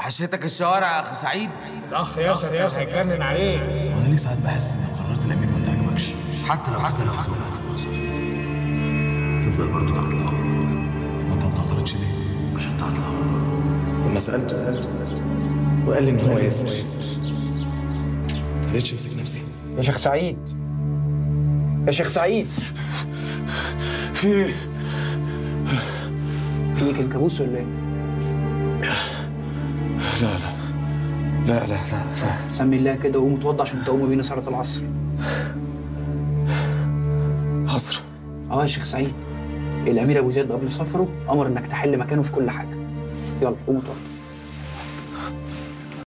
وحشتك الشوارع يا اخ سعيد الاخ ياسر ياسر هيتجنن عليه وانا ليه ساعات بحس ان قرارات الامير ما بتعجبكش حتى لو اختلفت عن وجهات النظر تفضل برضه تحت الامر طب وانت ما بتعترضش ليه؟ عشان تحت الامر لما سالته وقال لي ان هو ياسر ما قدرتش امسك نفسي يا شيخ سعيد يا شيخ سعيد في ايه؟ في كابوس ولا ايه؟ لا لا لا لا لا, لا. سمي الله كده وقوم اتوضى عشان تقوم بينا صلاة العصر عصر اه يا شيخ سعيد الامير ابو زيد قبل سفره امر انك تحل مكانه في كل حاجه يلا قوم اتوضى